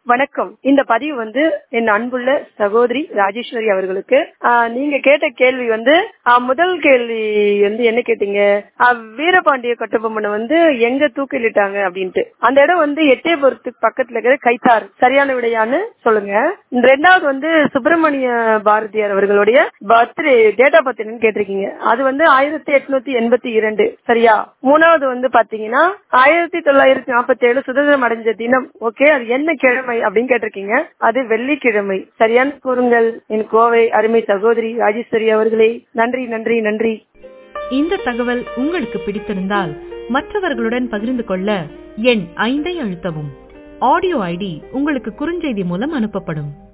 வணக்கம் இந்த பதிவு வந்து என் அன்புள்ள சகோதரி ராஜேஸ்வரி அவர்களுக்கு ஆஹ், நீங்க கேட்ட கேள்வி வந்து ஆஹ், முதல் கேள்வி வந்து என்ன கேட்டீங்க ஆஹ், வீரபாண்டிய கட்டபொம்மனை வந்து எங்க தூக்கிலிட்டாங்க அப்படின்ட்டு அந்த இடம் வந்து எட்டயபுரத்துக்கு பக்கத்துல இருக்கிற கைத்தார் சரியான விடையான்னு சொல்லுங்க ரெண்டாவது வந்து சுப்பிரமணிய பாரதியார் அவர்களுடைய பர்த்டே டேட் ஆஃப் பர்த் என்னன்னு கேட்டிருக்கீங்க அது வந்து ஆயிரத்தி எட்நூத்தி எண்பத்தி இரண்டு சரியா மூணாவது வந்து பாத்தீங்கன்னா ஆயிரத்தி தொள்ளாயிரத்தி நாற்பத்தி ஏழு சுதந்திரம் அடைஞ்ச தினம் ஓகே அது என்ன கிழமை அப்படின்னு கேட்டிருக்கீங்க அது வெள்ளிக்கிழமை சரியான கூறுங்கள் என் கோவை அருமை சகோதரி ராஜேஸ்வரி அவர்களே நன்றி நன்றி நன்றி இந்த தகவல் உங்களுக்கு பிடித்திருந்தால் மற்றவர்களுடன் பகிர்ந்து கொள்ள எண் ஐந்தை அழுத்தவும் ஆடியோ ஐடி உங்களுக்கு குறுஞ்செய்தி மூலம் அனுப்பப்படும்